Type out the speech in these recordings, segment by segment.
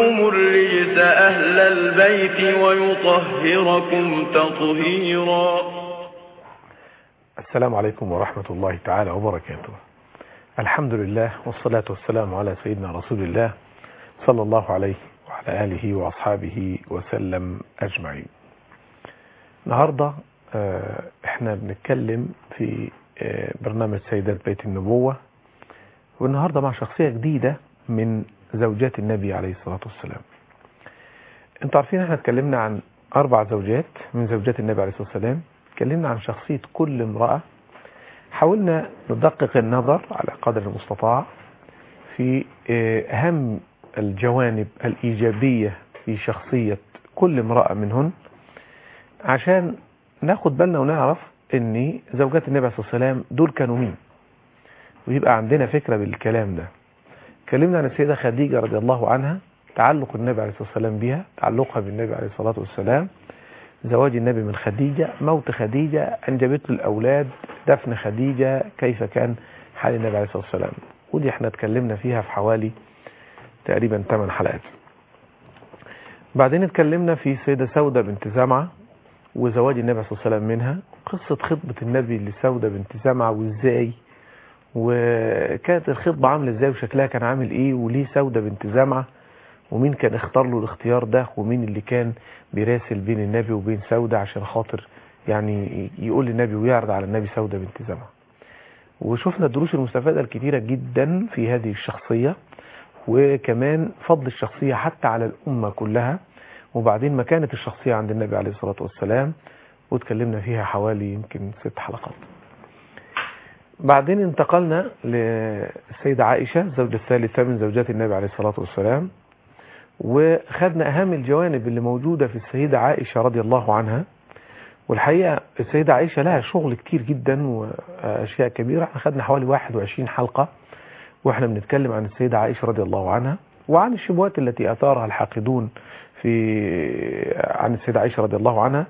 الرجس أهل البيت ويطهركم تطهيرا السلام عليكم ورحمة الله تعالى وبركاته الحمد لله والصلاة والسلام على سيدنا رسول الله صلى الله عليه وعلى آله وأصحابه وسلم أجمعين النهاردة احنا بنتكلم في برنامج سيدات بيت النبوة والنهاردة مع شخصية جديدة من زوجات النبي عليه الصلاة والسلام انتوا عارفين احنا اتكلمنا عن اربع زوجات من زوجات النبي عليه الصلاة والسلام اتكلمنا عن شخصية كل امرأة حاولنا ندقق النظر على قدر المستطاع في اهم الجوانب الايجابية في شخصية كل امرأة منهن عشان ناخد بالنا ونعرف ان زوجات النبي عليه الصلاة والسلام دول كانوا مين ويبقى عندنا فكرة بالكلام ده اتكلمنا عن السيدة خديجة رضي الله عنها تعلق النبي عليه الصلاة والسلام بها تعلقها بالنبي عليه الصلاة والسلام زواج النبي من خديجة موت خديجة أنجبت له الأولاد دفن خديجة كيف كان حال النبي عليه الصلاة والسلام ودي احنا اتكلمنا فيها في حوالي تقريبا 8 حلقات بعدين اتكلمنا في سيدة سودة بنت زمعة وزواج النبي عليه الصلاة والسلام منها قصة خطبة النبي لسودة بنت زمعة وازاي وكانت الخطبة عاملة ازاي وشكلها كان عامل ايه وليه سودة بنت زمعة ومين كان اختار له الاختيار ده ومين اللي كان بيراسل بين النبي وبين سودة عشان خاطر يعني يقول للنبي ويعرض على النبي سودة بنت زمعة وشفنا الدروس المستفادة الكتيرة جدا في هذه الشخصية وكمان فضل الشخصية حتى على الأمة كلها وبعدين مكانة الشخصية عند النبي عليه الصلاة والسلام واتكلمنا فيها حوالي يمكن ست حلقات بعدين انتقلنا للسيدة عائشة زوجة الثالثة من زوجات النبي عليه الصلاة والسلام وخدنا أهم الجوانب اللي موجودة في السيدة عائشة رضي الله عنها والحقيقة السيدة عائشة لها شغل كتير جدا وأشياء كبيرة احنا خدنا حوالي 21 حلقة واحنا بنتكلم عن السيدة عائشة رضي الله عنها وعن الشبهات التي أثارها الحاقدون في عن السيدة عائشة رضي الله عنها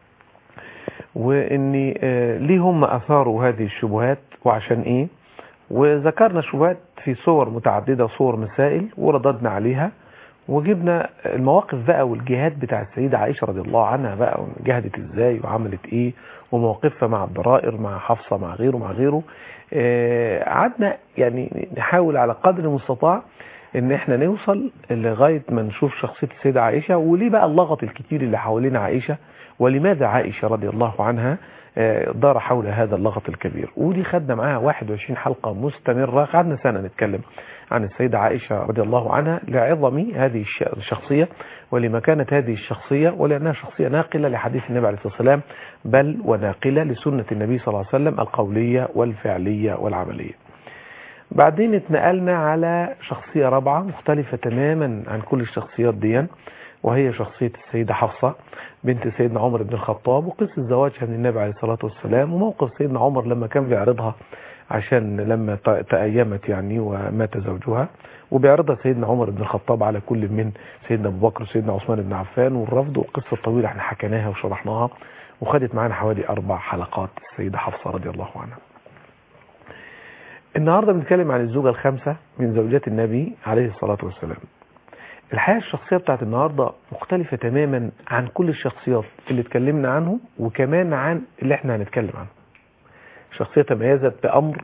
وان ليه هم اثاروا هذه الشبهات وعشان ايه وذكرنا شبهات في صور متعددة صور مسائل ورددنا عليها وجبنا المواقف بقى والجهات بتاع السيدة عائشة رضي الله عنها بقى جهدت ازاي وعملت ايه ومواقفها مع الضرائر مع حفصة مع غيره مع غيره قعدنا يعني نحاول على قدر المستطاع ان احنا نوصل لغاية ما نشوف شخصية السيدة عائشة وليه بقى اللغط الكتير اللي حوالين عائشة ولماذا عائشة رضي الله عنها دار حول هذا اللغط الكبير ودي خدنا معاها 21 حلقة مستمرة قعدنا سنة نتكلم عن السيدة عائشة رضي الله عنها لعظم هذه الشخصية ولمكانة هذه الشخصية ولأنها شخصية ناقلة لحديث النبي عليه الصلاة والسلام بل وناقلة لسنة النبي صلى الله عليه وسلم القولية والفعلية والعملية بعدين اتنقلنا على شخصية رابعة مختلفة تماما عن كل الشخصيات دي وهي شخصية السيدة حفصة بنت سيدنا عمر بن الخطاب وقصة زواجها من النبي عليه الصلاة والسلام وموقف سيدنا عمر لما كان بيعرضها عشان لما تأيمت يعني ومات زوجها وبيعرضها سيدنا عمر بن الخطاب على كل من سيدنا أبو بكر وسيدنا عثمان بن عفان والرفض والقصة الطويلة احنا حكيناها وشرحناها وخدت معانا حوالي أربع حلقات السيدة حفصة رضي الله عنها النهاردة بنتكلم عن الزوجة الخامسة من زوجات النبي عليه الصلاة والسلام الحياة الشخصية بتاعت النهاردة مختلفة تماما عن كل الشخصيات اللي اتكلمنا عنه وكمان عن اللي احنا هنتكلم عنه شخصية تميزت بأمر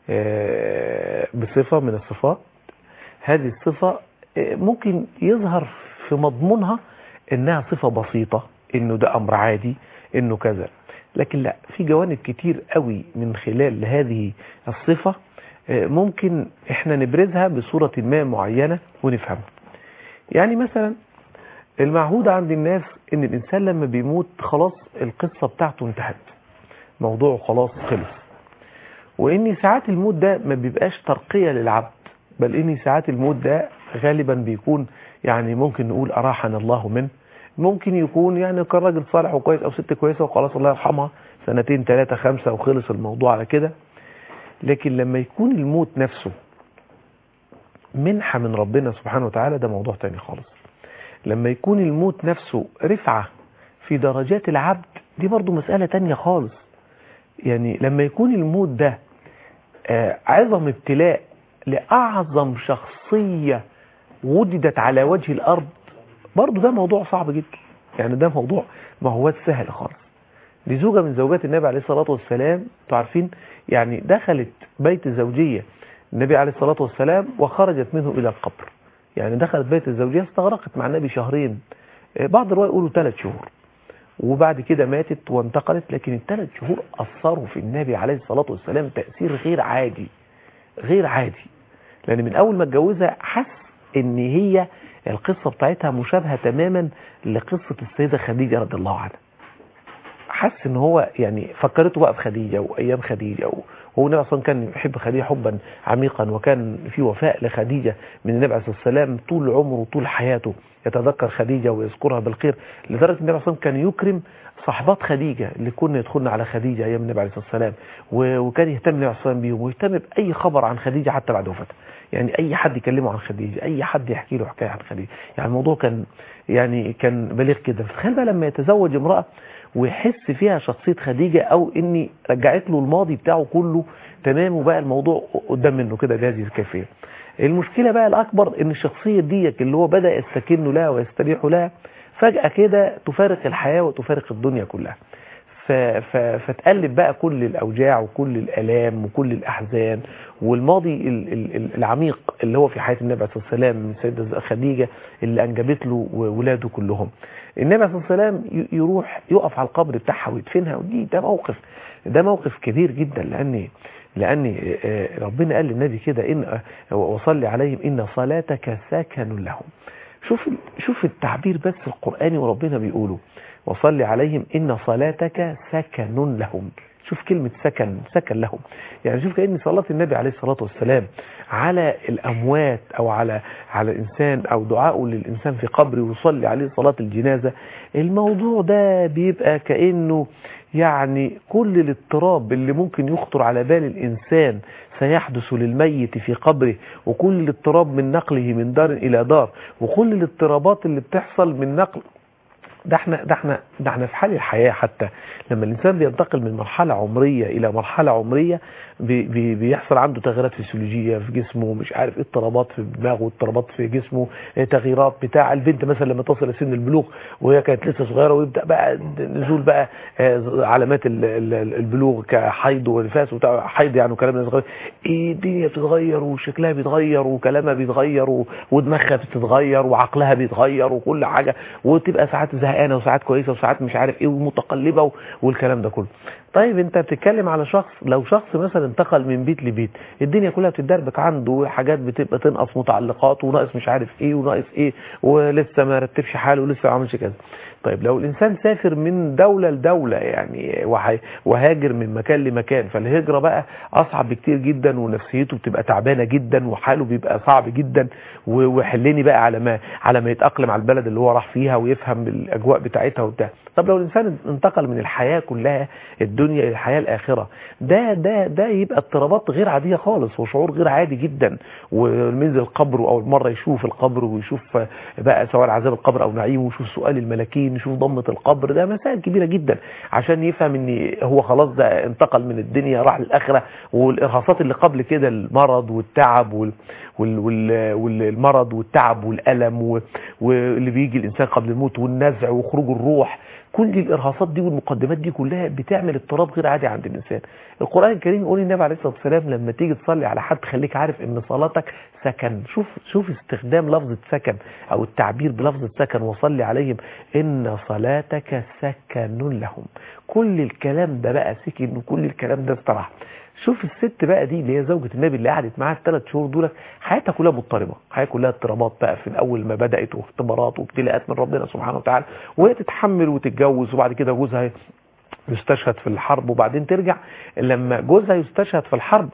بصفة من الصفات هذه الصفة ممكن يظهر في مضمونها انها صفة بسيطة انه ده امر عادي انه كذا لكن لا في جوانب كتير قوي من خلال هذه الصفة ممكن احنا نبرزها بصورة ما معينة ونفهمها يعني مثلا المعهود عند الناس ان الانسان لما بيموت خلاص القصة بتاعته انتهت موضوعه خلاص خلص وان ساعات الموت ده ما بيبقاش ترقية للعبد بل ان ساعات الموت ده غالبا بيكون يعني ممكن نقول اراحنا الله منه ممكن يكون يعني كان راجل صالح وكويس او ست كويسة وخلاص الله يرحمها سنتين ثلاثة خمسة وخلص الموضوع على كده لكن لما يكون الموت نفسه منحة من ربنا سبحانه وتعالى ده موضوع تاني خالص لما يكون الموت نفسه رفعة في درجات العبد دي برضو مسألة تانية خالص يعني لما يكون الموت ده عظم ابتلاء لأعظم شخصية وجدت على وجه الارض برضه ده موضوع صعب جدا يعني ده موضوع ما هو سهل خالص دي زوجة من زوجات النبي عليه الصلاة والسلام انتوا عارفين يعني دخلت بيت زوجية النبي عليه الصلاة والسلام وخرجت منه إلى القبر يعني دخلت بيت الزوجية استغرقت مع النبي شهرين بعض الرواية يقولوا ثلاث شهور وبعد كده ماتت وانتقلت لكن الثلاث شهور أثروا في النبي عليه الصلاة والسلام تأثير غير عادي غير عادي لأن من أول ما اتجوزها حس إن هي القصة بتاعتها مشابهة تماما لقصة السيدة خديجة رضي الله عنها حس ان هو يعني فكرته بقى في خديجة وايام خديجة وهو النبي اصلا كان يحب خديجة حبا عميقا وكان في وفاء لخديجة من النبي عليه الصلاة والسلام طول عمره وطول حياته يتذكر خديجة ويذكرها بالخير لدرجة النبي عليه الصلاة والسلام كان يكرم صحبات خديجة اللي كنا يدخلنا على خديجة ايام النبي عليه الصلاة والسلام وكان يهتم النبي عليه الصلاة والسلام بيهم ويهتم بأي خبر عن خديجة حتى بعد وفاتها يعني اي حد يكلمه عن خديجة اي حد يحكي له حكاية عن خديجة يعني الموضوع كان يعني كان بليغ كده فتخيل بقى لما يتزوج امرأة ويحس فيها شخصية خديجة او اني رجعت له الماضي بتاعه كله تمام وبقى الموضوع قدام منه كده جاهز كافيه المشكلة بقى الاكبر ان الشخصية ديك اللي هو بدأ يستكن لها ويستريح لها فجأة كده تفارق الحياة وتفارق الدنيا كلها ف... ف... فتقلب بقى كل الأوجاع وكل الألام وكل الأحزان والماضي ال... ال... العميق اللي هو في حياة النبي عليه الصلاة والسلام من سيدة خديجة اللي أنجبت له وولاده كلهم النبي عليه الصلاة والسلام يروح يقف على القبر بتاعها ويدفنها ودي ده موقف ده موقف كبير جدا لأن لأن ربنا قال للنبي كده إن وصلي عليهم إن صلاتك سكن لهم شوف شوف التعبير بس القرآني وربنا بيقوله وصلي عليهم إن صلاتك سكن لهم شوف كلمة سكن سكن لهم يعني شوف كأن صلاة النبي عليه الصلاة والسلام على الأموات أو على على الإنسان أو دعاءه للإنسان في قبره ويصلي عليه صلاة الجنازة الموضوع ده بيبقى كأنه يعني كل الاضطراب اللي ممكن يخطر على بال الإنسان سيحدث للميت في قبره وكل الاضطراب من نقله من دار إلى دار وكل الاضطرابات اللي بتحصل من نقل ده احنا ده احنا ده احنا في حال الحياه حتى لما الانسان بينتقل من مرحله عمريه الى مرحله عمريه بي بي بيحصل عنده تغييرات فسيولوجيه في جسمه مش عارف ايه اضطرابات في دماغه اضطرابات في جسمه ايه تغييرات بتاع البنت مثلا لما تصل لسن البلوغ وهي كانت لسه صغيره ويبدا بقى نزول بقى اه علامات البلوغ كحيض ونفاس وبتاع حيض يعني وكلام صغير ايه الدنيا بتتغير وشكلها بيتغير وكلامها بيتغير ودماغها بتتغير وعقلها بيتغير وكل حاجه وتبقى ساعات زهقانه وساعات كويسه وساعات مش عارف ايه ومتقلبه والكلام ده كله طيب انت بتتكلم على شخص لو شخص مثلا انتقل من بيت لبيت الدنيا كلها بتتدربك عنده حاجات بتبقى تنقص متعلقات وناقص مش عارف ايه وناقص ايه ولسه ما رتبش حاله ولسه ما عملش كذا طيب لو الانسان سافر من دولة لدولة يعني وهاجر من مكان لمكان فالهجرة بقى اصعب بكتير جدا ونفسيته بتبقى تعبانة جدا وحاله بيبقى صعب جدا وحلني بقى على ما على ما يتأقلم على البلد اللي هو راح فيها ويفهم الاجواء بتاعتها وبتاع طب لو الانسان انتقل من الحياة كلها الدنيا الى الحياة الاخرة ده ده ده يبقى اضطرابات غير عادية خالص وشعور غير عادي جدا ومنزل القبر او مرة يشوف القبر ويشوف بقى سواء عذاب القبر او نعيمه ويشوف سؤال الملكين نشوف ضمة القبر ده مسائل كبيرة جدا عشان يفهم ان هو خلاص ده انتقل من الدنيا راح للآخرة والإرهاصات اللي قبل كده المرض والتعب وال وال وال والمرض والتعب والألم واللي بيجي الإنسان قبل الموت والنزع وخروج الروح كل الإرهاصات دي والمقدمات دي كلها بتعمل اضطراب غير عادي عند الإنسان القرآن الكريم يقول النبي عليه الصلاة والسلام لما تيجي تصلي على حد خليك عارف ان صلاتك سكن شوف شوف استخدام لفظة سكن او التعبير بلفظة سكن وصلي عليهم ان صلاتك سكن لهم كل الكلام ده بقى سكن وكل الكلام ده استراحة شوف الست بقى دي اللي هي زوجة النبي اللي قعدت معاه الثلاث شهور دول حياتها كلها مضطربة حياتها كلها اضطرابات بقى في اول ما بدأت واختبارات وابتلاءات من ربنا سبحانه وتعالى وهي تتحمل وتتجوز وبعد كده جوزها يستشهد في الحرب وبعدين ترجع لما جوزها يستشهد في الحرب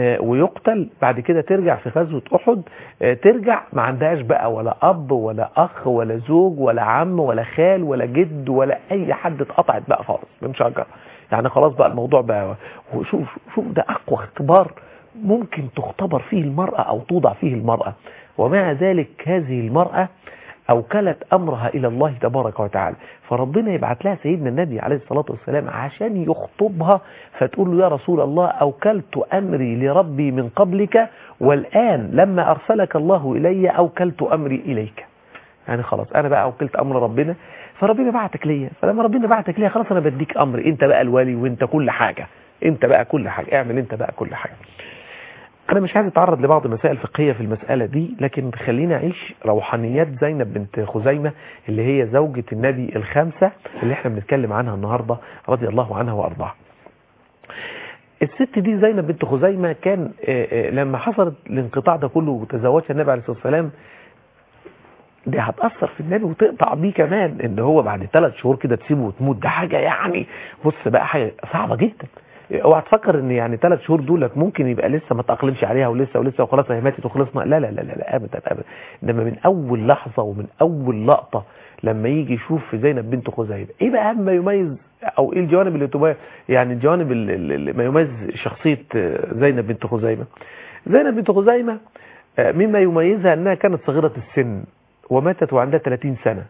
ويقتل بعد كده ترجع في غزوة أحد ترجع ما عندهاش بقى ولا أب ولا أخ ولا زوج ولا عم ولا خال ولا جد ولا أي حد اتقطعت بقى خالص بمشجر يعني خلاص بقى الموضوع بقى وشوف شوف ده أقوى اختبار ممكن تختبر فيه المرأة أو توضع فيه المرأة ومع ذلك هذه المرأة أوكلت أمرها إلى الله تبارك وتعالى فربنا يبعت لها سيدنا النبي عليه الصلاة والسلام عشان يخطبها فتقول له يا رسول الله أوكلت أمري لربي من قبلك والآن لما أرسلك الله إلي أوكلت أمري إليك يعني خلاص أنا بقى أوكلت أمر ربنا فربنا بعتك ليا فلما ربنا بعتك ليا خلاص أنا بديك أمر أنت بقى الولي وأنت كل حاجة أنت بقى كل حاجة اعمل أنت بقى كل حاجة أنا مش عايز أتعرض لبعض المسائل الفقهية في المسألة دي لكن خلينا أعيش روحانيات زينب بنت خزيمة اللي هي زوجة النبي الخامسة اللي احنا بنتكلم عنها النهاردة رضي الله عنها وأرضاها الست دي زينب بنت خزيمة كان آه، آه، لما حصلت الانقطاع ده كله وتزوجها النبي عليه الصلاة والسلام دي هتأثر في النبي وتقطع بيه كمان ان هو بعد ثلاث شهور كده تسيبه وتموت ده حاجة يعني بص بقى حاجة صعبة جدا اوعى تفكر ان يعني ثلاث شهور دولك ممكن يبقى لسه ما تأقلمش عليها ولسه ولسه وخلاص هي ماتت وخلصنا لا لا لا لا, لا ابدا ابدا انما من اول لحظة ومن اول لقطة لما يجي يشوف في زينب بنت خزيمة ايه بقى اهم ما يميز او ايه الجوانب اللي تميز يعني الجوانب اللي اللي ما يميز شخصية زينب بنت خزيمة زينب بنت خزيمة آه، مما يميزها انها كانت صغيرة السن وماتت وعندها 30 سنة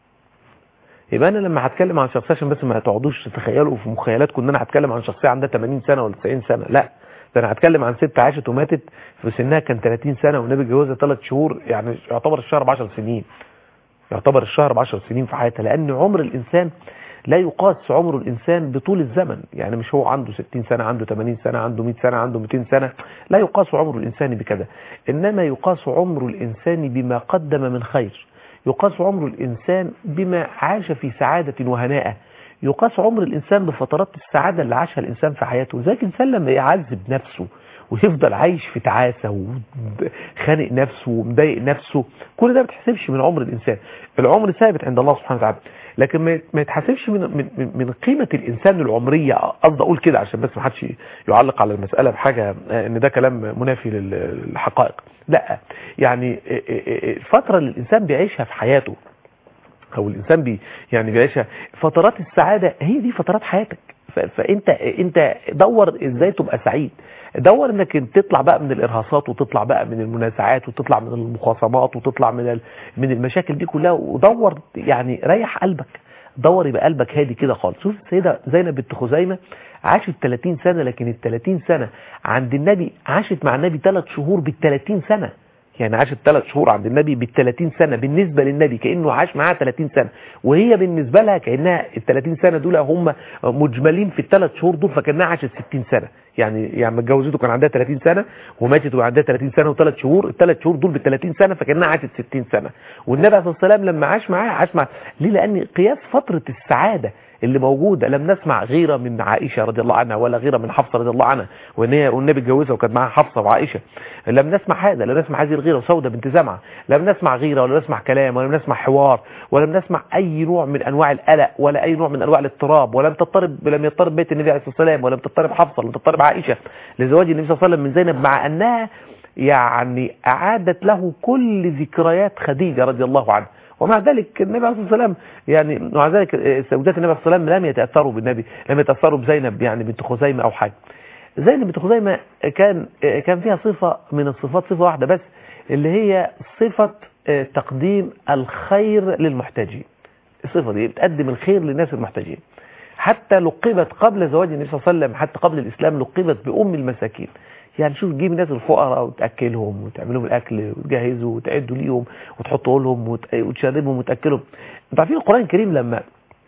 يبقى انا لما هتكلم عن شخصيه عشان بس ما تقعدوش تتخيلوا في مخيلاتكم ان انا هتكلم عن شخصيه عندها 80 سنه ولا 90 سنه لا ده انا هتكلم عن ست عاشت وماتت في سنها كان 30 سنه والنبي اتجوزها 3 شهور يعني يعتبر الشهر ب 10 سنين يعتبر الشهر ب 10 سنين في حياتها لان عمر الانسان لا يقاس عمر الانسان بطول الزمن يعني مش هو عنده 60 سنه عنده 80 سنه عنده 100 سنه عنده 200 سنه لا يقاس عمر الانسان بكذا انما يقاس عمر الانسان بما قدم من خير يقاس عمر الإنسان بما عاش في سعادة وهناءة يقاس عمر الإنسان بفترات السعادة اللي عاشها الإنسان في حياته زي الإنسان لما يعذب نفسه ويفضل عايش في تعاسة وخانق نفسه ومضايق نفسه كل ده ما بتحسبش من عمر الإنسان العمر ثابت عند الله سبحانه وتعالى لكن ما ما يتحسبش من من من قيمة الإنسان العمرية قصدي أقول كده عشان بس ما حدش يعلق على المسألة بحاجة إن ده كلام منافي للحقائق لا يعني الفترة اللي الإنسان بيعيشها في حياته أو الإنسان بي يعني بيعيشها فترات السعادة هي دي فترات حياتك فانت انت دور ازاي تبقى سعيد دور انك تطلع بقى من الارهاصات وتطلع بقى من المنازعات وتطلع من المخاصمات وتطلع من من المشاكل دي كلها ودور يعني ريح قلبك دور يبقى قلبك هادي كده خالص شوف السيده زينب بنت خزيمه عاشت 30 سنه لكن ال 30 سنه عند النبي عاشت مع النبي 3 شهور بال 30 سنه يعني عاشت ثلاث شهور عند النبي بال 30 سنة بالنسبة للنبي كأنه عاش معاها 30 سنة وهي بالنسبة لها كأنها ال 30 سنة دول هم مجملين في الثلاث شهور دول فكأنها عاشت 60 سنة يعني يعني ما اتجوزته كان عندها 30 سنة وماتت وعندها 30 سنة وثلاث شهور الثلاث شهور دول بال 30 سنة فكأنها عاشت 60 سنة والنبي عليه الصلاة والسلام لما عاش معاها عاش معاها ليه لأن قياس فترة السعادة اللي موجودة لم نسمع غيرة من عائشة رضي الله عنها ولا غيرة من حفصة رضي الله عنها وان هي والنبي اتجوزها وكانت معاها حفصة وعائشة لم نسمع هذا لم نسمع هذه الغيرة وسودة بنت زمعة لم نسمع غيرة ولا نسمع كلام ولا نسمع حوار ولم نسمع اي نوع من انواع القلق ولا اي نوع من انواع الاضطراب ولم تضطرب لم يضطرب بيت النبي عليه الصلاة والسلام ولم تضطرب حفصة ولم تضطرب عائشة لزواج النبي صلى الله عليه وسلم من زينب مع انها يعني اعادت له كل ذكريات خديجة رضي الله عنها ومع ذلك النبي عليه الصلاه والسلام يعني ومع ذلك زوجات النبي عليه الصلاه والسلام لم يتاثروا بالنبي لم يتاثروا بزينب يعني بنت خزيمه او حاجه زينب بنت خزيمه كان كان فيها صفه من الصفات صفه واحده بس اللي هي صفه تقديم الخير للمحتاجين الصفه دي بتقدم الخير للناس المحتاجين حتى لقبت قبل زواج النبي صلى الله عليه وسلم حتى قبل الاسلام لقبت بام المساكين يعني شوف تجيب الناس الفقراء وتاكلهم وتعمل لهم الاكل وتجهزوا وتعدوا ليهم وتحطوا لهم وتشربهم وتاكلهم انتوا عارفين القران الكريم لما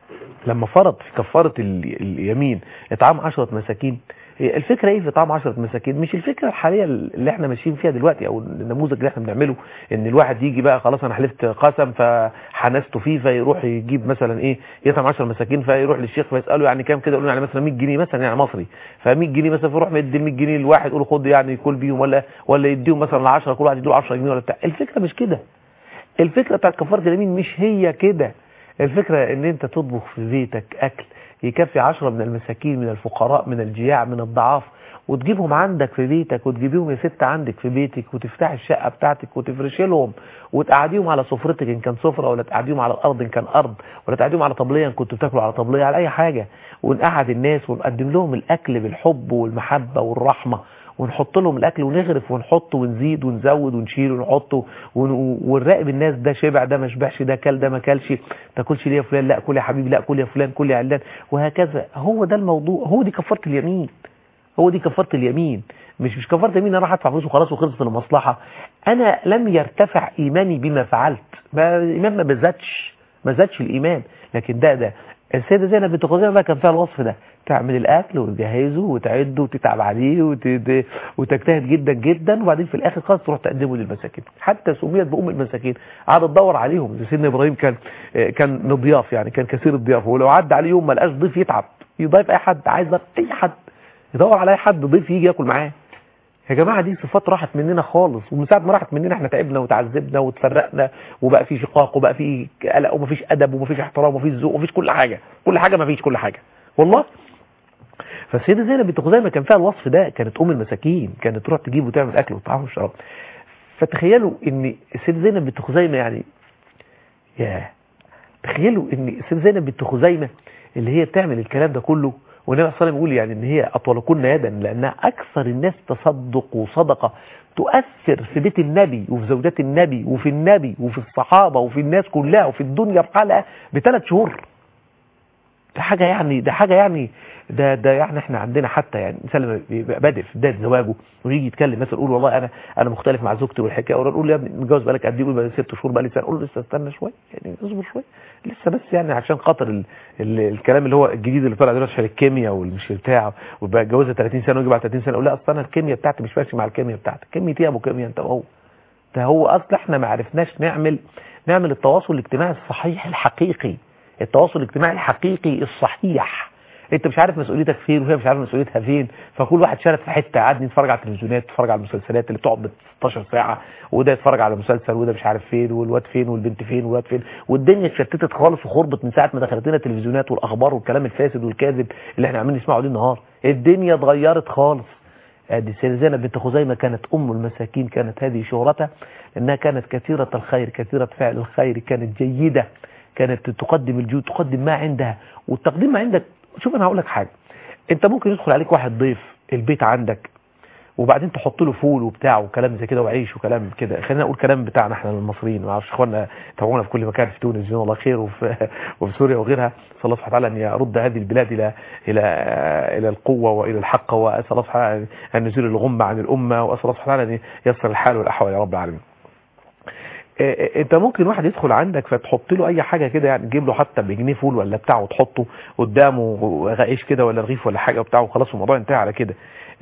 لما فرض في كفاره اليمين اطعام 10 مساكين الفكره ايه في اطعام 10 مساكين مش الفكره الحاليه اللي احنا ماشيين فيها دلوقتي او النموذج اللي احنا بنعمله ان الواحد يجي بقى خلاص انا حلفت قسم فحنست فيه فيروح يجيب مثلا ايه يطعم 10 مساكين فيروح للشيخ فيساله يعني كام كده يقول له يعني مثلا 100 جنيه مثلا يعني مصري ف 100 جنيه مثلا فيروح مدي ال 100 جنيه لواحد يقول له خد يعني كل بيهم ولا ولا يديهم مثلا ل 10 كل واحد يديله 10 جنيه ولا بتاع الفكره مش كده الفكره بتاعت كفاره اليمين مش هي كده الفكره ان انت تطبخ في بيتك اكل يكفي عشرة من المساكين من الفقراء من الجياع من الضعاف وتجيبهم عندك في بيتك وتجيبيهم يا ست عندك في بيتك وتفتح الشقة بتاعتك وتفرش لهم وتقعديهم على سفرتك ان كان سفرة ولا تقعديهم على الارض ان كان ارض ولا تقعديهم على طبلية ان كنتوا بتاكلوا على طبلية على اي حاجة ونقعد الناس ونقدم لهم الاكل بالحب والمحبة والرحمة ونحط لهم الاكل ونغرف ونحط ونزيد ونزود ونشيل ونحط ون- ونراقب الناس ده شبع ده ما شبعش ده كل ده ما كلش تاكلش ليه يا فلان لا كل يا حبيبي لا كل يا فلان كل يا علان وهكذا هو ده الموضوع هو دي كفاره اليمين هو دي كفاره اليمين مش مش كفاره اليمين انا راح ادفع فلوس وخلاص وخلصت المصلحه انا لم يرتفع ايماني بما فعلت ما الايمان ما بزادش ما زادش الايمان لكن ده ده السيده زينب بنت خزيمه بقى كان فيها الوصف ده تعمل الاكل وتجهزه وتعده وتتعب عليه وت- وتجتهد جدا جدا وبعدين في الاخر خالص تروح تقدمه للمساكين حتى سميت بام المساكين قعدت تدور عليهم زي سيدنا ابراهيم كان كان مضياف يعني كان كثير الضيافه ولو عدى عليه يوم ما لقاش ضيف يتعب يضيف اي حد عايز ضيف اي حد يدور على اي حد ضيف يجي ياكل معاه يا جماعه دي صفات راحت مننا خالص ومن ساعه ما راحت مننا احنا تعبنا وتعذبنا وتفرقنا وبقى في شقاق وبقى في قلق ومفيش ادب ومفيش احترام ومفيش ذوق ومفيش كل حاجه كل حاجه مفيش كل حاجه والله فالسيده زينب بنت خزيمه كان فيها الوصف ده كانت ام المساكين كانت تروح تجيب وتعمل اكل وطعام وشراب فتخيلوا ان السيده زينب بنت خزيمه يعني ياه تخيلوا ان السيده زينب بنت خزيمه اللي هي بتعمل الكلام ده كله والنبي صلى الله عليه وسلم يقول يعني ان هي اطولكن يدا لانها اكثر الناس تصدق وصدقه تؤثر في بيت النبي وفي زوجات النبي وفي النبي وفي الصحابه وفي الناس كلها وفي الدنيا بحالها بثلاث شهور ده حاجه يعني ده حاجه يعني ده ده يعني احنا عندنا حتى يعني مثلا لما بيبقى بادئ في بدايه زواجه ويجي يتكلم مثلا يقول والله انا انا مختلف مع زوجتي والحكايه ولا نقول له يا ابني متجوز بقالك قد ايه يقول بقالي ست شهور بقالي سنه اقول له لسه استنى شويه يعني اصبر شويه لسه بس يعني عشان خاطر ال ال الكلام اللي هو الجديد اللي طالع دلوقتي عشان الكيمياء والمش بتاع ويبقى اتجوزها 30 سنه ويجي بعد 30 سنه اقول لا اصل انا الكيمياء بتاعتي مش ماشي مع الكيمياء بتاعتك كيمياء ايه يا ابو كيمياء انت وهو ده هو اصل احنا ما عرفناش نعمل نعمل التواصل الاجتماعي الصحيح الحقيقي التواصل الاجتماعي الحقيقي الصحيح انت مش عارف مسؤوليتك فين وهي مش عارف مسؤوليتها فين فكل واحد شارك في حته قاعد يتفرج على التلفزيونات يتفرج على المسلسلات اللي بتقعد ب 16 ساعه وده يتفرج على مسلسل وده مش عارف فين والواد فين والبنت فين والواد فين والدنيا اتشتتت خالص وخربت من ساعه ما دخلت لنا التلفزيونات والاخبار والكلام الفاسد والكاذب اللي احنا عاملين نسمعه ليل نهار الدنيا اتغيرت خالص ادي سيدة زينب بنت خزيمة كانت ام المساكين كانت هذه شهرتها لانها كانت كثيرة الخير كثيرة فعل الخير كانت جيدة كانت تقدم الجود تقدم ما عندها والتقديم ما عندك شوف انا هقول لك حاجة انت ممكن يدخل عليك واحد ضيف البيت عندك وبعدين تحط له فول وبتاع وكلام زي كده وعيش وكلام كده خلينا نقول كلام بتاعنا احنا المصريين ما اعرفش اخواننا تابعونا في كل مكان في تونس جزاهم الله خير وفي وفي سوريا وغيرها صلى الله سبحانه وتعالى ان يرد هذه البلاد الى الى الى القوه والى الحق واسال الله سبحانه وتعالى ان يزيل الغمه عن الامه واسال الله سبحانه وتعالى ان ييسر الحال والاحوال يا رب العالمين انت ممكن واحد يدخل عندك فتحط له اي حاجه كده يعني تجيب له حتى بجنيه فول ولا بتاع وتحطه قدامه عيش كده ولا رغيف ولا حاجه وبتاع وخلاص الموضوع انتهى على كده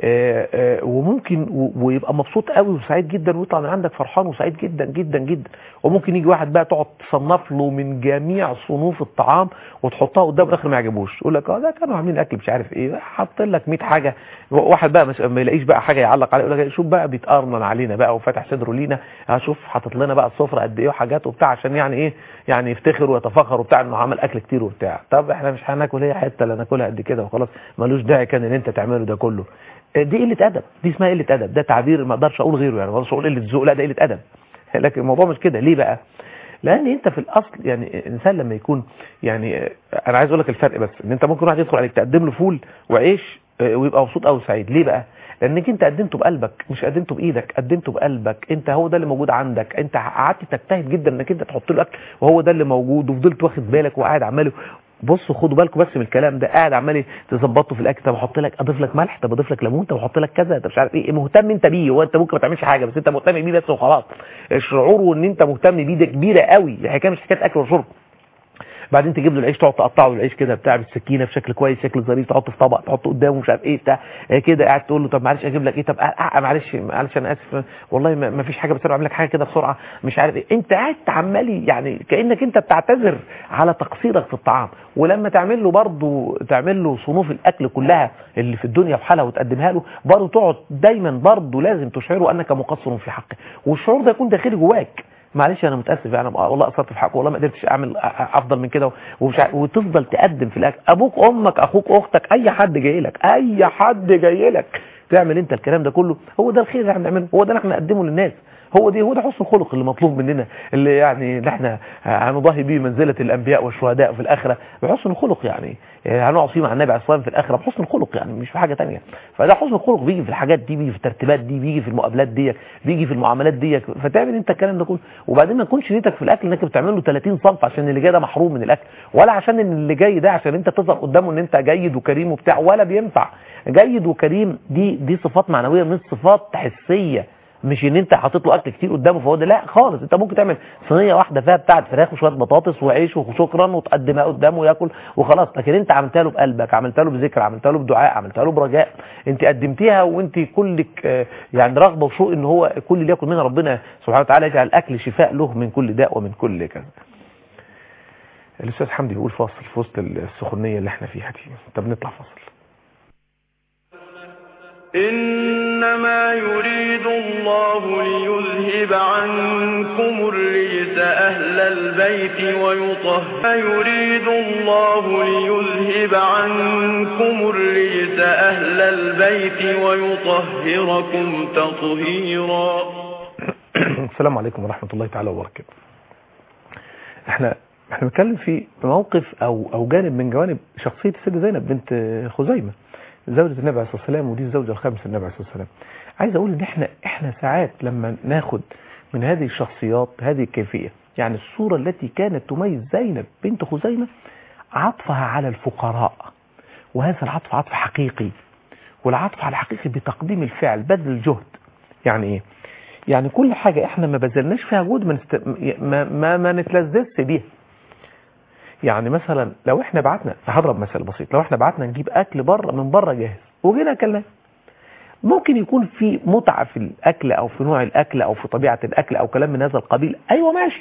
وممكن ويبقى مبسوط قوي وسعيد جدا ويطلع من عندك فرحان وسعيد جدا جدا جدا وممكن يجي واحد بقى تقعد تصنف له من جميع صنوف الطعام وتحطها قدام الاخر ما يعجبوش يقول لك اه ده كانوا عاملين اكل مش عارف ايه حاط لك 100 حاجه واحد بقى ما يلاقيش بقى حاجه يعلق عليها يقول لك شوف بقى بيتقرنن علينا بقى وفاتح صدره لينا هشوف حاطط لنا بقى السفره قد ايه وحاجات وبتاع عشان يعني ايه يعني يفتخر ويتفخر وبتاع انه عمل اكل كتير وبتاع طب احنا مش هناكل هي حته اللي ناكلها قد كده وخلاص ملوش داعي كان ان انت تعمله ده كله دي قله ادب دي اسمها قله ادب ده تعبير ما اقدرش اقول غيره يعني ما اقدرش اقول قله ذوق لا ده قله ادب لكن الموضوع مش كده ليه بقى لان انت في الاصل يعني الانسان لما يكون يعني انا عايز اقول لك الفرق بس ان انت ممكن واحد يدخل عليك تقدم له فول وعيش ويبقى مبسوط قوي سعيد ليه بقى لانك انت قدمته بقلبك مش قدمته بايدك قدمته بقلبك انت هو ده اللي موجود عندك انت قعدت تجتهد جدا انك انت تحط له اكل وهو ده اللي موجود وفضلت واخد بالك وقاعد عماله بصوا خدوا بالكم بس من الكلام ده قاعد عمال تظبطه في الاكل طب احط لك اضيف لك ملح طب اضيف لك ليمون طب احط لك كذا طب مش عارف ايه مهتم انت بيه هو انت ممكن ما تعملش حاجه بس انت مهتم بيه بس وخلاص الشعور وان انت مهتم بيه ده كبيره قوي الحكايه مش حكايه اكل وشرب بعدين تجيب له العيش تقعد تقطعه العيش كده بتاع بالسكينه بشكل كويس شكل ظريف تحطه في طبق تحطه قدامه مش عارف ايه بتاع كده قاعد تقول له طب معلش اجيب لك ايه طب آه معلش معلش انا اسف والله ما فيش حاجه بس انا بعمل لك حاجه كده بسرعه مش عارف ايه انت قاعد عمال يعني كانك انت بتعتذر على تقصيرك في الطعام ولما تعمل له برضه تعمل له صنوف الاكل كلها اللي في الدنيا بحالها وتقدمها له برضه تقعد دايما برضه لازم تشعره انك مقصر في حقه والشعور ده يكون داخلي جواك معلش انا متاسف يعني والله قصرت في حقه والله ما قدرتش اعمل افضل من كده ومش ع... وتفضل تقدم في الاكل ابوك امك اخوك اختك اي حد جاي لك اي حد جاي لك تعمل انت الكلام ده كله هو ده الخير اللي احنا بنعمله هو ده اللي احنا نقدمه للناس هو دي هو ده حسن الخلق اللي مطلوب مننا اللي يعني اللي احنا هنضاهي به منزله الانبياء والشهداء في الاخره بحسن الخلق يعني يعني هنقعد فيه مع النبي عليه الصلاه والسلام في الاخره بحسن الخلق يعني مش في حاجه تانية فده حسن الخلق بيجي في الحاجات دي بيجي في الترتيبات دي بيجي في المقابلات دي بيجي في المعاملات دي فتعمل انت الكلام ده كله وبعدين ما تكونش نيتك في الاكل انك بتعمل له 30 صنف عشان اللي جاي ده محروم من الاكل ولا عشان ان اللي جاي ده عشان انت تظهر قدامه ان انت جيد وكريم وبتاع ولا بينفع جيد وكريم دي دي صفات معنويه مش صفات حسيه مش ان انت حاطط له اكل كتير قدامه فهو ده لا خالص انت ممكن تعمل صينيه واحده فيها بتاعه فراخ وشويه بطاطس وعيش وشكرا وتقدمها قدامه وياكل وخلاص لكن انت عملتها له بقلبك عملتها له بذكر عملتها له بدعاء عملتها له برجاء انت قدمتيها وانت كلك آه، يعني رغبه وشوق ان هو كل اللي ياكل منها ربنا سبحانه وتعالى يجعل الاكل شفاء له من كل داء ومن كل كذا الاستاذ حمدي بيقول فاصل في وسط السخونيه اللي احنا فيها دي طب نطلع فاصل إنما يريد الله ليذهب عنكم الرجس أهل البيت ويطهر يريد الله ليذهب عنكم الرجس أهل البيت ويطهركم تطهيرا السلام عليكم ورحمة الله تعالى وبركاته احنا احنا بنتكلم في موقف او او جانب من جوانب شخصية السيدة زينب بنت خزيمة زوجة النبي عليه الصلاة والسلام ودي الزوجة الخامسة للنبي عليه الصلاة والسلام عايز اقول ان احنا احنا ساعات لما ناخد من هذه الشخصيات هذه الكيفية يعني الصورة التي كانت تميز زينب بنت خزيمة عطفها على الفقراء وهذا العطف عطف حقيقي والعطف على الحقيقي بتقديم الفعل بذل الجهد يعني ايه يعني كل حاجة احنا ما بذلناش فيها جهد ما, نست... ما, ما, ما نتلذذش بيها يعني مثلا لو احنا بعتنا هضرب مثل بسيط لو احنا بعتنا نجيب اكل بره من بره جاهز وجينا اكلناه ممكن يكون في متعة في الاكل او في نوع الاكل او في طبيعة الاكل او كلام من هذا القبيل ايوه ماشي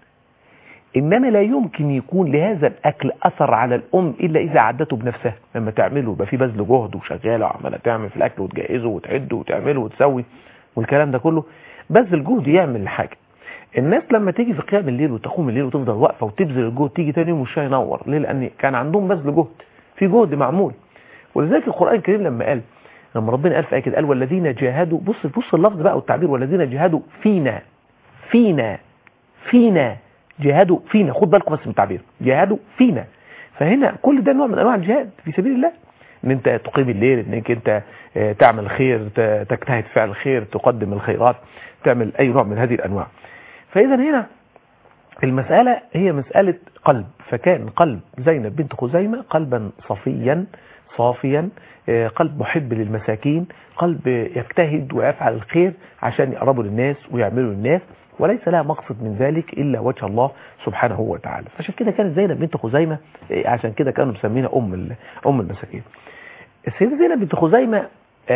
انما لا يمكن يكون لهذا الاكل اثر على الام الا اذا عدته بنفسها لما تعمله يبقى في بذل جهد وشغاله وعماله تعمل في الاكل وتجهزه وتعده وتعمله وتسوي والكلام ده كله بذل جهد يعمل الحاجه الناس لما تيجي في قيام الليل وتقوم الليل وتفضل واقفه وتبذل الجهد تيجي تاني يوم والشاي ينور ليه لان كان عندهم بذل جهد في جهد معمول ولذلك القران الكريم لما قال لما ربنا قال في ايه كده قال والذين جاهدوا بص بص اللفظ بقى والتعبير والذين جاهدوا فينا فينا فينا جاهدوا فينا خد بالكم بس من التعبير جاهدوا فينا فهنا كل ده نوع من انواع الجهاد في سبيل الله ان انت تقيم الليل انك انت تعمل خير تجتهد فعل الخير تقدم الخيرات تعمل اي نوع من هذه الانواع فاذا هنا المسألة هي مسألة قلب فكان قلب زينب بنت خزيمة قلبا صفيا صافيا قلب محب للمساكين قلب يجتهد ويفعل الخير عشان يقربوا للناس ويعملوا للناس وليس لها مقصد من ذلك إلا وجه الله سبحانه وتعالى فعشان كده كانت زينب بنت خزيمة عشان كده كانوا مسمينها أم أم المساكين السيدة زينب بنت خزيمة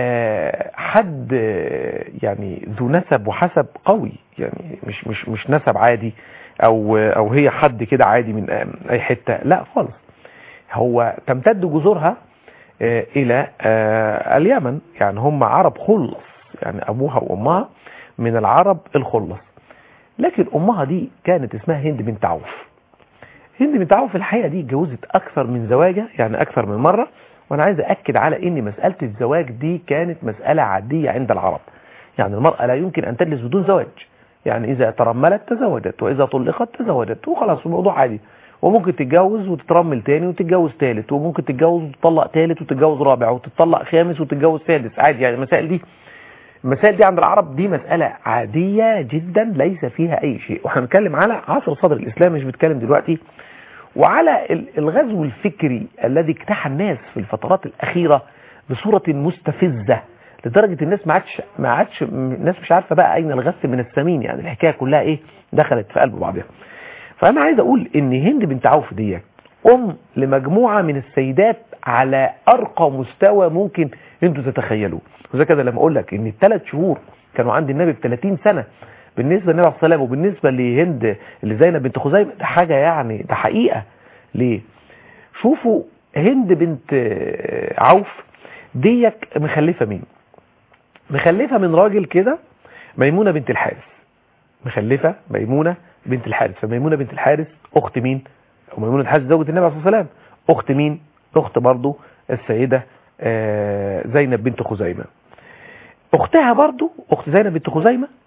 حد يعني ذو نسب وحسب قوي يعني مش مش مش نسب عادي او او هي حد كده عادي من اي حته لا خالص هو تمتد جذورها الى اليمن يعني هم عرب خلص يعني ابوها وامها من العرب الخلص لكن امها دي كانت اسمها هند بنت عوف هند بنت عوف الحقيقه دي اتجوزت اكثر من زواجه يعني اكثر من مره وانا عايز اكد على ان مساله الزواج دي كانت مساله عاديه عند العرب يعني المراه لا يمكن ان تجلس بدون زواج يعني اذا ترملت تزوجت واذا طلقت تزوجت وخلاص الموضوع عادي وممكن تتجوز وتترمل تاني وتتجوز تالت وممكن تتجوز وتطلق تالت وتتجوز رابع وتطلق خامس وتتجوز سادس عادي يعني المسائل دي المسائل دي عند العرب دي مسألة عادية جدا ليس فيها أي شيء واحنا بنتكلم على عصر صدر الإسلام مش بنتكلم دلوقتي وعلى الغزو الفكري الذي اجتاح الناس في الفترات الأخيرة بصورة مستفزة لدرجة الناس ما عادش ما عادش الناس مش عارفة بقى أين الغث من السمين يعني الحكاية كلها إيه دخلت في قلب بعضها فأنا عايز أقول إن هند بنت عوف دي أم لمجموعة من السيدات على أرقى مستوى ممكن أنتوا تتخيلوه وزي كده لما أقول لك إن الثلاث شهور كانوا عند النبي ب 30 سنة بالنسبة للنبي عليه الصلاة والسلام وبالنسبة لهند اللي زينب بنت خزيمة ده حاجة يعني ده حقيقة ليه شوفوا هند بنت عوف ديك مخلفة مين مخلفة من راجل كده ميمونة بنت الحارث مخلفة ميمونة بنت الحارث فميمونة بنت الحارث أخت مين وميمونة الحارث زوجة النبي عليه الصلاة والسلام أخت مين أخت برضو السيدة زينب بنت خزيمة أختها برضو أخت زينب بنت خزيمة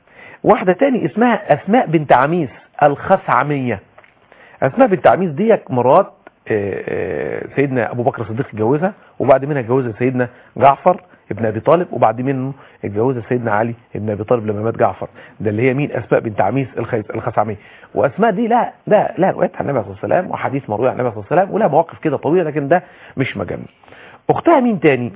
واحدة تاني اسمها أسماء بنت عميس الخثعمية أسماء بنت عميس ديك مرات آه، آه، سيدنا أبو بكر الصديق اتجوزها وبعد منها اتجوزها سيدنا جعفر ابن أبي طالب وبعد منه اتجوزها سيدنا علي ابن أبي طالب لما مات جعفر ده اللي هي مين أسماء بنت عميس الخيس- الخثعمية وأسماء دي لا لا لا روايات عن النبي صلى الله عليه وسلم وحديث مروي عن النبي صلى الله عليه وسلم ولها مواقف كده طويلة لكن ده مش مجمع أختها مين تاني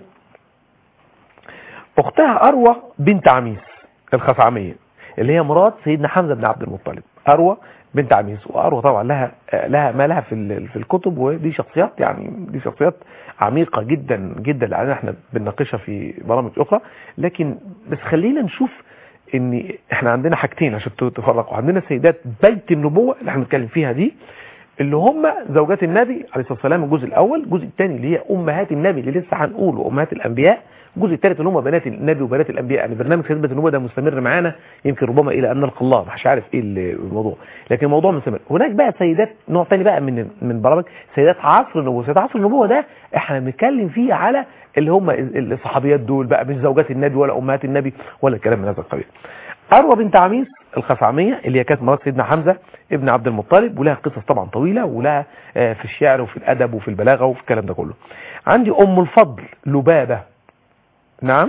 أختها أروى بنت عميس الخثعمية اللي هي مرات سيدنا حمزة بن عبد المطلب أروى بنت عميس وأروى طبعا لها لها ما لها في ال- في الكتب ودي شخصيات يعني دي شخصيات عميقة جدا جدا لأن احنا بنناقشها في برامج أخرى لكن بس خلينا نشوف ان احنا عندنا حاجتين عشان تفرقوا عندنا سيدات بيت النبوة اللي احنا بنتكلم فيها دي اللي هم زوجات النبي عليه الصلاه والسلام الجزء الاول الجزء الثاني اللي هي امهات النبي اللي لسه هنقوله امهات الانبياء الجزء الثالث اللي هم بنات النبي وبنات الانبياء يعني برنامج سيدة النبوة ده مستمر معانا يمكن ربما الى ان نلقى الله مش عارف ايه الموضوع لكن الموضوع مستمر هناك بقى سيدات نوع ثاني بقى من من برامج سيدات عصر النبوة سيدات عصر النبوة ده احنا بنتكلم فيه على اللي هم الصحابيات دول بقى مش زوجات النبي ولا امهات النبي ولا الكلام من هذا القبيل أروى بنت عميس الخثعمية اللي هي كانت مرات سيدنا حمزة ابن عبد المطلب ولها قصص طبعا طويلة ولها آه، في الشعر وفي الأدب وفي البلاغة وفي الكلام ده كله عندي أم الفضل لبابة نعم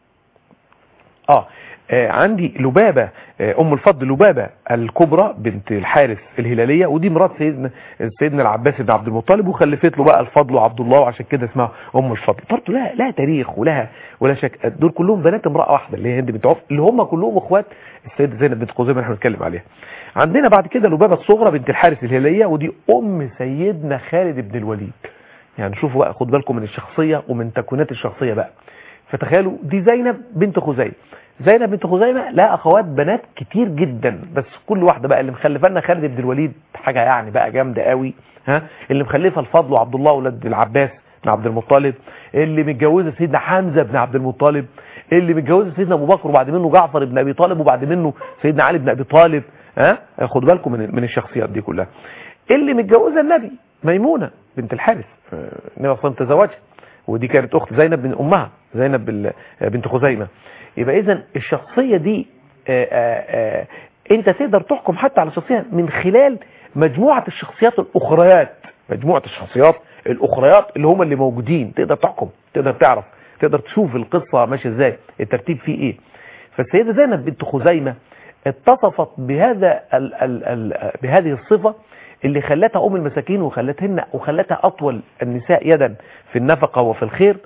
اه آه، عندي لبابة آه، أم الفضل لبابة الكبرى بنت الحارث الهلالية ودي مرات سيدنا سيدنا العباس بن عبد المطلب وخلفت له بقى الفضل وعبد الله وعشان كده اسمها أم الفضل برضه لها لها تاريخ ولها ولا شك دول كلهم بنات امرأة واحدة اللي هي هند بنت عوف اللي هم كلهم اخوات السيدة زينب بنت خزيمة اللي احنا بنتكلم عليها عندنا بعد كده لبابة الصغرى بنت الحارث الهلالية ودي أم سيدنا خالد بن الوليد يعني شوفوا بقى خد بالكم من الشخصية ومن تكوينات الشخصية بقى فتخيلوا دي زينب بنت خزيمة زينب بنت خزيمة لها اخوات بنات كتير جدا بس كل واحدة بقى اللي مخلفه لنا خالد بن الوليد حاجة يعني بقى جامدة قوي ها اللي مخلفها الفضل وعبد الله ولاد العباس بن عبد المطلب اللي متجوزه سيدنا حمزة بن عبد المطلب اللي متجوزه سيدنا ابو بكر وبعد منه جعفر بن ابي طالب وبعد منه سيدنا علي بن ابي طالب ها خدوا بالكم من من الشخصيات دي كلها اللي متجوزه النبي ميمونة بنت الحارث آه، النبي صلى الله عليه وسلم تزوجها ودي كانت اخت زينب بن امها زينب بال- بنت خزيمة يبقى اذا الشخصية دي آه، آه، آه، انت تقدر تحكم حتى على الشخصية من خلال مجموعة الشخصيات الاخريات مجموعة الشخصيات الاخريات اللي هم اللي موجودين تقدر تحكم تقدر تعرف تقدر تشوف القصة ماشية ازاي الترتيب فيه ايه فالسيدة زينب بنت خزيمة اتصفت بهذا ال ال ال بهذه الصفة اللي خلتها ام المساكين وخلتهن وخلتها اطول النساء يدا في النفقة وفي الخير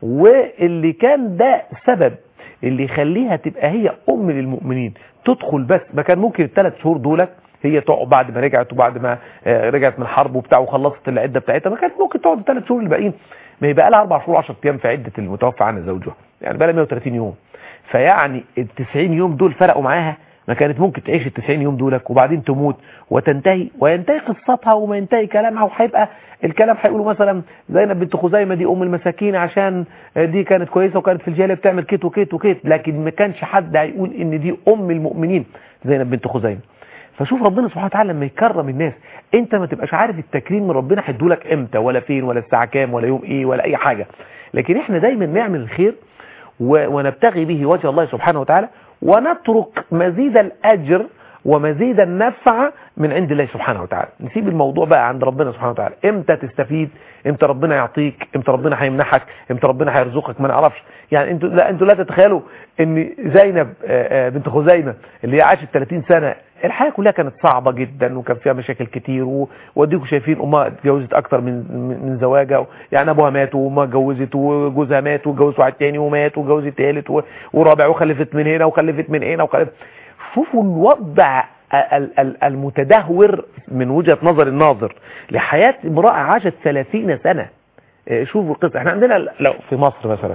واللي كان ده سبب اللي يخليها تبقى هي ام للمؤمنين تدخل بس ما كان ممكن الثلاث شهور دولت هي تقعد بعد ما رجعت وبعد ما آه، رجعت من حرب وبتاع وخلصت العده بتاعتها ما كانت ممكن تقعد الثلاث شهور الباقيين ما يبقى لها اربع شهور 10 ايام في عده المتوفى عنها زوجها يعني بقى لها 130 يوم فيعني ال 90 يوم دول فرقوا معاها ما كانت ممكن تعيش ال 90 يوم دولك وبعدين تموت وتنتهي وينتهي قصتها وما ينتهي كلامها وهيبقى الكلام هيقولوا مثلا زينب بنت خزيمه دي ام المساكين عشان دي كانت كويسه وكانت في الجاهليه بتعمل كيت وكيت وكيت لكن ما كانش حد هيقول ان دي ام المؤمنين زينب بنت خزيمه فشوف ربنا سبحانه وتعالى لما يكرم الناس انت ما تبقاش عارف التكريم من ربنا هيدولك امتى ولا فين ولا الساعه كام ولا يوم ايه ولا اي حاجه لكن احنا دايما نعمل الخير و- ونبتغي به وجه الله سبحانه وتعالى ونترك مزيد الأجر ومزيد النفع من عند الله سبحانه وتعالى نسيب الموضوع بقى عند ربنا سبحانه وتعالى امتى تستفيد امتى ربنا يعطيك امتى ربنا هيمنحك امتى ربنا هيرزقك ما نعرفش يعني انتوا لا انتوا لا تتخيلوا ان زينب آه، آه، بنت خزيمه اللي هي عاشت 30 سنه الحياه كلها كانت صعبه جدا وكان فيها مشاكل كتير و- واديكم شايفين امها اتجوزت اكتر من من من زواجها يعني ابوها مات وامها اتجوزت وجوزها مات واتجوز واحد تاني ومات واتجوز التالت و- ورابع وخلفت من هنا وخلفت من هنا وخلفت شوفوا الوضع ال- ال- المتدهور من وجهة نظر الناظر لحياة امرأة عاشت 30 سنة إيه، شوفوا القصة احنا عندنا لو في مصر مثلا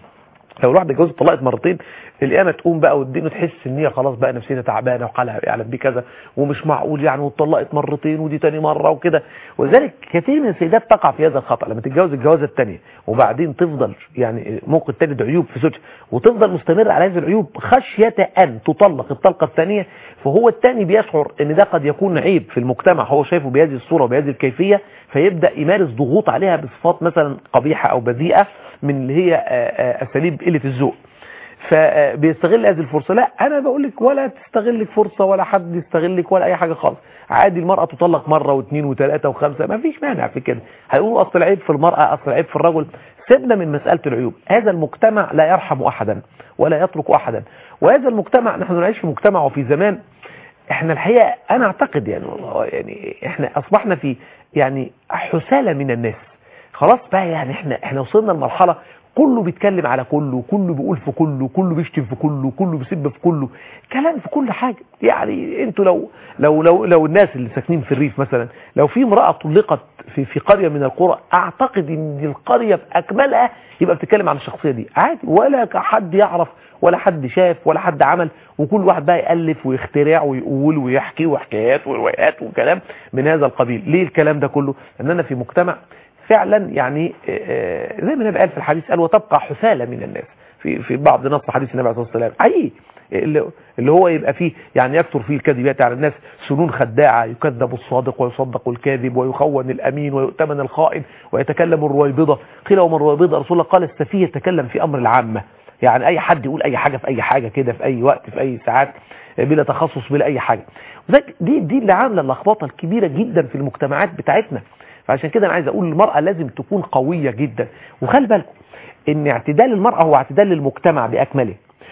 لو الواحده اتجوزت طلقت مرتين القيامه تقوم بقى والدنيا تحس ان هي خلاص بقى نفسيتها تعبانه وحالها يعلم بيه كذا ومش معقول يعني واتطلقت مرتين ودي تاني مره وكده ولذلك كثير من السيدات تقع في هذا الخطا لما تتجوز الجوازه الثانيه وبعدين تفضل يعني ممكن تجد عيوب في زوجها وتفضل مستمره على هذه العيوب خشيه ان تطلق الطلقه الثانيه فهو الثاني بيشعر ان ده قد يكون عيب في المجتمع هو شايفه بهذه الصوره وبهذه الكيفيه فيبدا يمارس ضغوط عليها بصفات مثلا قبيحه او بذيئه من اللي هي آه، آه، اساليب قله الذوق فبيستغل هذه الفرصة لا انا بقول لك ولا تستغلك فرصة ولا حد يستغلك ولا اي حاجة خالص عادي المرأة تطلق مرة واثنين وثلاثة وخمسة ما فيش مانع في كده هيقولوا اصل العيب في المرأة اصل العيب في الرجل سيبنا من مسألة العيوب هذا المجتمع لا يرحم احدا ولا يترك احدا وهذا المجتمع نحن نعيش في مجتمع وفي زمان احنا الحقيقة انا اعتقد يعني والله يعني احنا اصبحنا في يعني حسالة من الناس خلاص بقى يعني احنا احنا وصلنا لمرحلة كله بيتكلم على كله كله بيقول في كله كله بيشتم في كله كله بيسب في كله كلام في كل حاجة يعني انتوا لو لو لو لو الناس اللي ساكنين في الريف مثلا لو في امرأة طلقت في في قرية من القرى اعتقد ان القرية باكملها يبقى بتتكلم عن الشخصية دي عادي ولا حد يعرف ولا حد شاف ولا حد عمل وكل واحد بقى يألف ويخترع ويقول ويحكي وحكايات وروايات وكلام من هذا القبيل ليه الكلام ده كله اننا في مجتمع فعلا يعني زي ما النبي قال في الحديث قال وتبقى حثالة من الناس في في بعض نص حديث النبي عليه الصلاه والسلام حقيقي اللي هو يبقى فيه يعني يكثر فيه الكذب ياتي على الناس سنون خداعه يكذب الصادق ويصدق الكاذب ويخون الامين ويؤتمن الخائن ويتكلم الرويبضه قيل ومن الرويبضه رسول الله قال السفيه يتكلم في امر العامه يعني اي حد يقول اي حاجه في اي حاجه كده في اي وقت في اي ساعات بلا تخصص بلا اي حاجه دي دي اللي عامله اللخبطه الكبيره جدا في المجتمعات بتاعتنا فعشان كده انا عايز اقول المرأة لازم تكون قوية جدا وخلي بالكم ان اعتدال المرأة هو اعتدال للمجتمع باكمله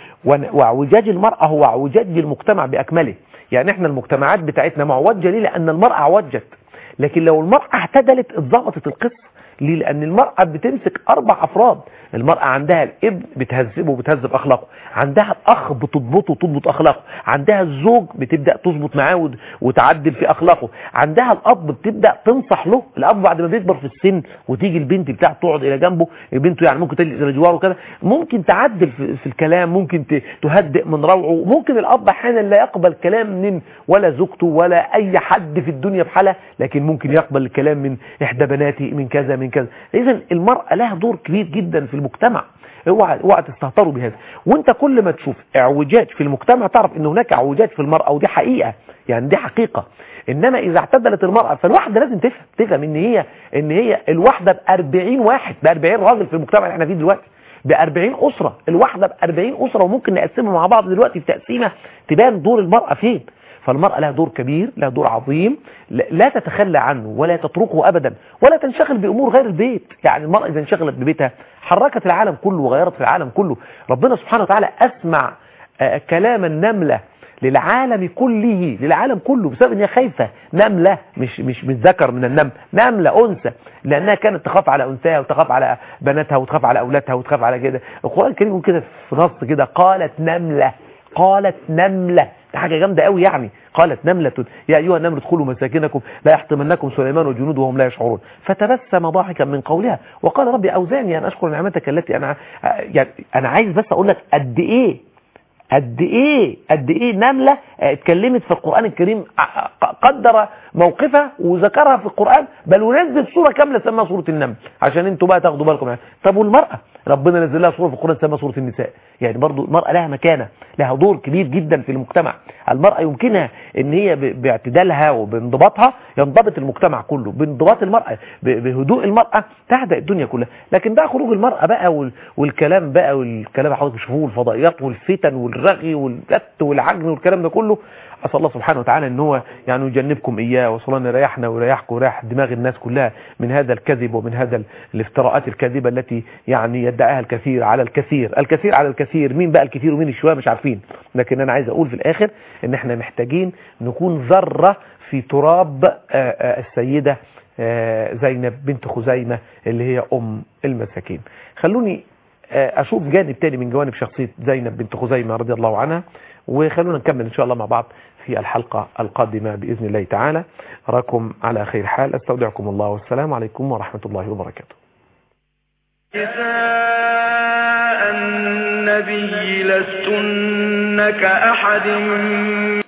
واعوجاج المرأة هو اعوجاج للمجتمع باكمله يعني احنا المجتمعات بتاعتنا معوجة ليه لان المرأة عوجت لكن لو المرأة اعتدلت اتظبطت القصة ليه لان المرأة بتمسك اربع افراد المرأة عندها الابن بتهذبه وبتهذب اخلاقه عندها الاخ بتضبطه وتضبط اخلاقه عندها الزوج بتبدأ تظبط معاه وتعدل في اخلاقه عندها الاب بتبدأ تنصح له الاب بعد ما بيكبر في السن وتيجي البنت بتاعته تقعد الى جنبه بنته يعني ممكن تجلس الى جواره كده ممكن تعدل في, في الكلام ممكن تهدئ من روعه ممكن الاب احيانا لا يقبل كلام من ولا زوجته ولا اي حد في الدنيا بحالها لكن ممكن يقبل الكلام من احدى بناتي من كذا من كذا اذا المرأة لها دور كبير جدا في المجتمع اوعى اوعى تستهتروا بهذا وانت كل ما تشوف اعوجاج في المجتمع تعرف ان هناك اعوجاج في المرأة ودي حقيقة يعني دي حقيقة انما اذا اعتدلت المرأة فالواحدة لازم تفهم تفهم ان هي ان هي الواحدة ب 40 واحد ب 40 راجل في المجتمع اللي احنا فيه دلوقتي ب 40 اسرة الواحدة ب 40 اسرة وممكن نقسمها مع بعض دلوقتي في تقسيمة تبان دور المرأة فين فالمرأة لها دور كبير لها دور عظيم لا تتخلى عنه ولا تتركه أبدا ولا تنشغل بأمور غير البيت يعني المرأة إذا انشغلت ببيتها حركت العالم كله وغيرت في العالم كله ربنا سبحانه وتعالى أسمع كلام النملة للعالم كله للعالم كله بسبب ان هي خايفه نمله مش مش مش ذكر من النمل نمله انثى لانها كانت تخاف على انثاها وتخاف على بناتها وتخاف على اولادها وتخاف على كده القران الكريم يقول كده في نص كده قالت نمله قالت نمله ده حاجه جامده قوي يعني قالت نمله يا ايها النمل ادخلوا مساكنكم لا يحطمنكم سليمان وجنوده وهم لا يشعرون فتبسم ضاحكا من قولها وقال ربي اوزعني ان اشكر نعمتك التي انا يعني انا عايز بس اقول لك قد ايه قد ايه قد ايه نملة اتكلمت في القرآن الكريم قدر موقفها وذكرها في القرآن بل ونزل سورة كاملة سماها سورة النمل عشان انتوا بقى تاخدوا بالكم يعني طب والمرأة ربنا نزل لها سورة في القرآن سماها سورة النساء يعني برضو المرأة لها مكانة لها دور كبير جدا في المجتمع المرأة يمكنها ان هي باعتدالها وبانضباطها ينضبط المجتمع كله بانضباط المرأة بهدوء المرأة تهدأ الدنيا كلها لكن بقى خروج المرأة بقى والكلام بقى والكلام اللي حضرتك بتشوفوه الفضائيات والفتن والرغي والجت والعجن والكلام ده كله اسال الله سبحانه وتعالى ان هو يعني يجنبكم اياه وصلى الله يريحنا ويريحكم ويريح دماغ الناس كلها من هذا الكذب ومن هذا الافتراءات الكاذبه التي يعني يدعيها الكثير على الكثير الكثير على الكثير مين بقى الكثير ومين الشويه مش عارفين لكن انا عايز اقول في الاخر ان احنا محتاجين نكون ذره في تراب السيده زينب بنت خزيمه اللي هي ام المساكين خلوني اشوف جانب تاني من جوانب شخصيه زينب بنت خزيمه رضي الله عنها وخلونا نكمل ان شاء الله مع بعض في الحلقة القادمة بإذن الله تعالى أراكم على خير حال أستودعكم الله والسلام عليكم ورحمة الله وبركاته نساء النبي لستن كأحد